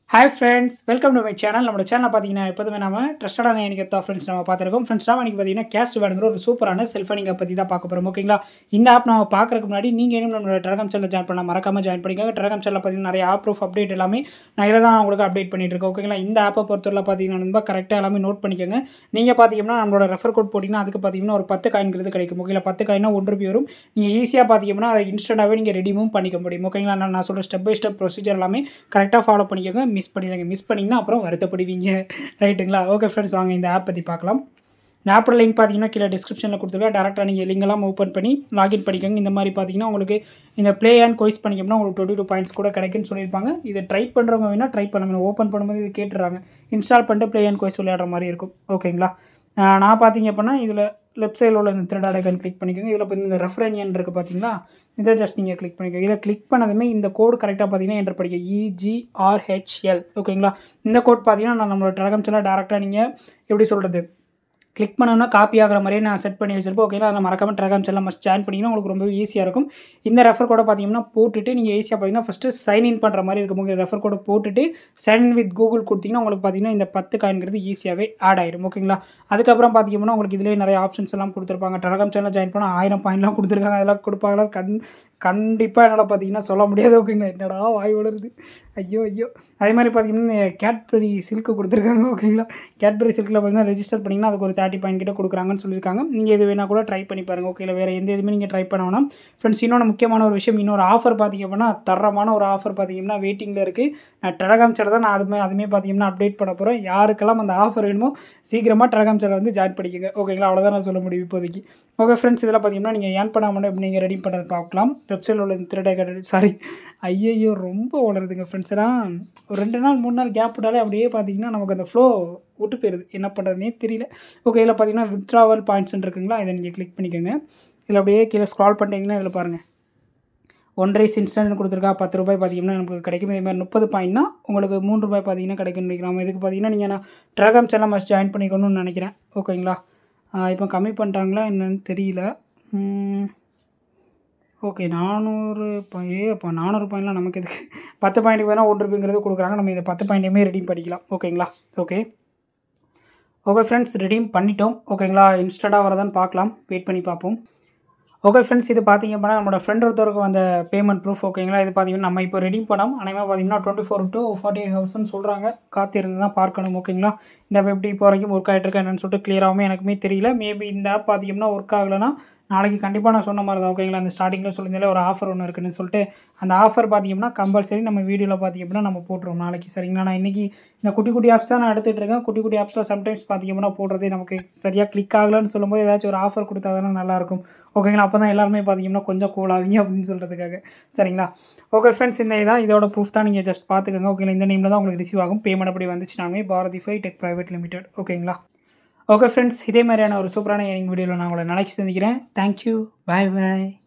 hi friends welcome to my channel நம்ம channel பார்த்தீங்கன்னா எப்போதுமே நம்ம ட்ரஸ்டடான எனக்கு தான் ஃப்ரெண்ட்ஸ் நம்ம பார்த்துருக்கோம் ஃப்ரெண்ட்ஸ் நம்ம இன்றைக்கி பார்த்தீங்கன்னா கேஸ்ட் வேணுங்கிற ஒரு சூப்பரான செல்ஃப் நீங்கள் பற்றி தான் பார்க்க போகிறோம் ஓகேங்களா இந்த ஆப் நம்ம பார்க்கறதுக்கு முன்னாடி நீங்கள் இன்னும் நம்மளோட டெலகிராம் சேனல் ஜாயின் பண்ணலாம் மறக்காம ஜாயின் பண்ணிக்கோங்க டெலகிராம் சேனல் பார்த்தீங்கன்னா நிறைய ஆப் ப்ரூஃப் அப்டேட் எல்லாமே நான் இதில் தான் உங்களுக்கு அப்டேட் பண்ணிட்டு இருக்கேன் ஓகேங்களா இந்த ஆப்பை பொறுத்தவரை பார்த்தீங்கன்னா ரொம்ப கரெக்டாக எல்லாமே நோட் பண்ணிக்கோங்க நீங்கள் பார்த்தீங்கன்னா நம்மளோட ரெஃபர் கோட் போட்டிங்கன்னா அதுக்கு பார்த்தீங்கன்னா ஒரு பத்து காயின்கிறது கிடைக்கும் ஓகேங்களா பத்து காயினா ஒன்று ரூபாய் வரும் நீங்கள் ஈஸியாக பார்த்தீங்கன்னா அதை இன்ஸ்டண்ட்டாகவே நீங்கள் ரெடிமும் பண்ணிக்க முடியும் ஓகேங்களா நான் நான் சொல்கிற ஸ்டெப் பை ஸ்டெப் ப்ரொசீஜர் எல்லாமே கரெக்டாக ஃபாலோ பண்ணிக்கோங்க மிஸ் பண்ணிடுங்க மிஸ் பண்ணிங்கன்னா அப்புறம் வருத்தப்படுவீங்க ரைட்டுங்களா ஓகே ஃப்ரெண்ட்ஸ் வாங்க இந்த ஆப் பற்றி பார்க்கலாம் இந்த ஆப்போட லிங்க் பார்த்தீங்கன்னா கீழே டிஸ்கிரிப்ஷனில் கொடுத்துருக்கேன் டேரெக்டாக நீங்கள் லிங்கெல்லாம் ஓப்பன் பண்ணி லாகின் பண்ணிக்கோங்க இந்த மாதிரி பார்த்தீங்கன்னா உங்களுக்கு இந்த ப்ளே அண்ட் கொய்ஸ் பண்ணிக்கோம்னா உங்களுக்கு டுவெண்ட்டி டூ பாயிண்ட்ஸ் கூட கிடைக்குன்னு சொல்லியிருப்பாங்க இதை ட்ரை பண்ணுறவங்க வேணால் ட்ரை பண்ணணும் ஓப்பன் பண்ணும்போது இது கேட்டுறாங்க இன்ஸ்டால் பண்ணிட்டு ப்ளே அண்ட் கொய்ஸ் விளையாடுற மாதிரி இருக்கும் ஓகேங்களா ஆஹ் நான் பார்த்தீங்க அப்படின்னா இதில் லெஃப்ட் சைடில் உள்ள இந்த த்ரெட் ஐக்கன் கிளிக் பண்ணிக்கோங்க இதில் இப்போ இந்த ரெஃபரன்யன் இருக்குது பார்த்தீங்களா இதை ஜஸ்ட் நீங்கள் கிளிக் பண்ணிக்கோங்க இதை கிளிக் பண்ணதுமே இந்த கோடு கரெக்டாக பார்த்தீங்கன்னா என்டர் படிக்க இஜிஆர்ஹெச்எல் ஓகேங்களா இந்த கோட் பார்த்தீங்கன்னா நான் நம்மளோட டெலகிராம் சேனல் டேரெக்டாக நீங்கள் எப்படி சொல்கிறது கிளிக் பண்ணோன்னா காப்பி ஆகிற மாதிரியே நான் செட் பண்ணி வச்சிருப்போம் ஓகேங்களா அதில் மறக்காம டெலகிராம் சேனல் மஸ்ட் ஜாயின் பண்ணிங்கன்னா உங்களுக்கு ரொம்ப ஈஸியாக இருக்கும் இந்த ரெஃபர் கோடை பார்த்தீங்கன்னா போட்டுட்டு நீங்கள் ஈஸியாக பார்த்தீங்கன்னா ஃபஸ்ட்டு சைன் இன் பண்ணுற மாதிரி இருக்கும் உங்களுக்கு ரெஃபர் கோடை போட்டுட்டு சைன் இன் வித் கூகுள் கொடுத்தீங்கன்னா உங்களுக்கு பார்த்தீங்கன்னா இந்த பத்து காயின்கிறது ஈஸியாகவே ஆட் ஆயிடும் ஓகேங்களா அதுக்கப்புறம் பார்த்தீங்கன்னா உங்களுக்கு இதிலே நிறைய ஆப்ஷன்ஸ் எல்லாம் கொடுத்துருப்பாங்க டெலகிராம் சேனல் ஜாயின் பண்ணால் ஆயிரம் பாயிண்ட்லாம் கொடுத்துருக்காங்க அதெல்லாம் கொடுப்பாங்களா கண் கண்டிப்பாக என்னால் பார்த்தீங்கன்னா சொல்ல முடியாது ஓகேங்களா என்னடா வாய் வளருது ஐயோ ஐயோ அதே மாதிரி பார்த்தீங்கன்னா கேட்பரி சில்க்கு கொடுத்துருக்காங்க ஓகேங்களா கேட்பரி சில்கில் பார்த்தீங்கன்னா ரெஜிஸ்டர் பண்ணிங்கன்னா அதுக்கு ஒரு தேர்ட்டி பாயிண்ட் கிட்ட கொடுக்குறாங்கன்னு சொல்லியிருக்காங்க நீங்கள் இது வேணால் கூட ட்ரை பண்ணி பாருங்கள் ஓகேங்களா வேறு எந்த இதுவுமே நீங்கள் ட்ரை பண்ண வேணாம் ஃப்ரெண்ட்ஸ் இன்னொன்று முக்கியமான ஒரு விஷயம் இன்னொரு ஆஃபர் பார்த்தீங்க அப்படின்னா தரமான ஒரு ஆஃபர் பார்த்தீங்கன்னா வெயிட்டிங்கில் இருக்குது நான் டெலகிராம் சேனல் தான் நான் அதுமே அதுமே பார்த்தீங்கன்னா அப்டேட் பண்ண போகிறேன் யாருக்கெல்லாம் அந்த ஆஃபர் வேணுமோ சீக்கிரமாக டெலகிராம் சேனல் வந்து ஜாயின் பண்ணிக்கோங்க ஓகேங்களா அவ்வளோதான் நான் சொல்ல முடியும் இப்போதைக்கு ஓகே ஃப்ரெண்ட்ஸ் இதில் பார்த்தீங்கன்னா நீங்கள் ஏன் பண்ணாமல் எப்படி நீங்கள் ரெடி பண்ணுறது பார்க்கலாம் வெப்சைட்டில் உள்ள திருடை கடை சாரி ஐயையோ ரொம்ப வளருதுங்க ஃப்ரெண்ட்ஸ் ஏன்னா ஒரு ரெண்டு நாள் மூணு நாள் கேப் விட்டாலே அப்படியே பார்த்தீங்கன்னா நமக்கு அந்த ஃப்ளோ விட்டு போயிடுது என்ன பண்ணுறதுனே தெரியல ஓகே இதில் பார்த்தீங்கன்னா வித்ட்ராவல் பாயிண்ட்ஸ் இருக்குங்களா இதை நீங்கள் கிளிக் பண்ணிக்கோங்க இதில் அப்படியே கீழே ஸ்க்ரால் பண்ணிட்டீங்கன்னா இதில் பாருங்கள் ஒன்றரை இன்ஸ்டன்ட் கொடுத்துருக்கா பத்து ரூபாய் பார்த்தீங்கன்னா நமக்கு கிடைக்கும் இதே மாதிரி முப்பது பாயிண்ட்னா உங்களுக்கு மூணு ரூபாய் பார்த்தீங்கன்னா கிடைக்கும் நினைக்கிறோம் இதுக்கு பார்த்தீங்கன்னா நீங்கள் நான் டெலகிராம் சேனல் மஸ்ட் ஜாயின் பண்ணிக்கணும்னு நினைக்கிறேன் ஓகேங்களா இப்போ கம்மி பண்ணிட்டாங்களா என்னன்னு தெரியல ஓகே நானூறு ஏ அப்போ நானூறு பாயிண்ட்லாம் நமக்கு எதுக்கு பத்து பாயிண்ட்டுக்கு வேணால் ஒன்று ரூபாய்ங்கிறது கொடுக்குறாங்க நம்ம இதை பத்து பாயிண்ட்டையுமே ரெடீம் பண்ணிக்கலாம் ஓகேங்களா ஓகே ஓகே ஃப்ரெண்ட்ஸ் ரெடீம் பண்ணிட்டோம் ஓகேங்களா இன்ஸ்டண்ட்டாக வரதான்னு பார்க்கலாம் வெயிட் பண்ணி பார்ப்போம் ஓகே ஃப்ரெண்ட்ஸ் இது பார்த்தீங்க அப்படின்னா நம்மளோட ஃப்ரெண்ட் ஒருத்தருக்கு வந்த பேமெண்ட் ப்ரூஃப் ஓகேங்களா இது பார்த்தீங்கன்னா நம்ம இப்போ ரெடி பண்ணோம் அனைவரும் பார்த்தீங்கன்னா twenty four to forty eight ஹவர்ஸ்னு சொல்கிறாங்க காத்திருந்து தான் பார்க்கணும் ஓகேங்களா இந்த ஆப் எப்படி இப்போ வரைக்கும் ஒர்க் ஆகிட்டு இருக்கா என்னன்னு சொல்லிட்டு கிளியராகவே எனக்குமே தெரியல மேபி இந்த ஆப் பார்த்தீங்கன்னா ஒர்க் ஆகலைன்னா நாளைக்கு கண்டிப்பாக நான் சொன்ன மாதிரி தான் ஓகேங்களா அந்த ஸ்டார்டிங்கில் சொல்லியிருந்தாலே ஒரு ஆஃபர் ஒன்று இருக்குன்னு சொல்லிட்டு அந்த ஆஃபர் பார்த்தீங்கன்னா கம்பல்சரி நம்ம வீடியோவில் பார்த்தீங்க அப்படின்னா நம்ம போட்டுருவோம் நாளைக்கு சரிங்களா நான் இன்றைக்கி இந்த குட்டி குட்டி ஆப்ஸ் தான் நான் எடுத்துகிட்டு இருக்கேன் குட்டி குட்டி ஆப்ஸில் சம்டைம்ஸ் பார்த்தீங்க அப்படின்னா போடுறதே நமக்கு சரியாக கிளிக் ஆகலன்னு சொல்லும்போது ஏதாச்சும் ஒரு ஆஃபர் கொடுத்தா தானே நல்லாயிருக்கும் ஓகேங்களா அப்போ தான் எல்லாருமே பார்த்தீங்கன்னா கொஞ்சம் கூல் ஆவீங்க அப்படின்னு சொல்கிறதுக்காக சரிங்களா ஓகே ஃப்ரெண்ட்ஸ் இந்த இதான் இதோட ப்ரூஃப் தான் நீங்கள் ஜஸ்ட் பார்த்துக்கோங்க ஓகேங்களா இந்த நேமில் தான் உங்களுக்கு ரிசீவ் ஆகும் பேமெண்ட் அப்படி வந்துச்சுனாமே Bharathi fi tech private limited ஓகேங்களா ஓகே ஃப்ரெண்ட்ஸ் இதே மாதிரியான ஒரு சூப்பரான எனிங் வீடியோவில் நான் உங்களை நாளைக்கு சந்திக்கிறேன் தேங்க்யூ பாய் பாய்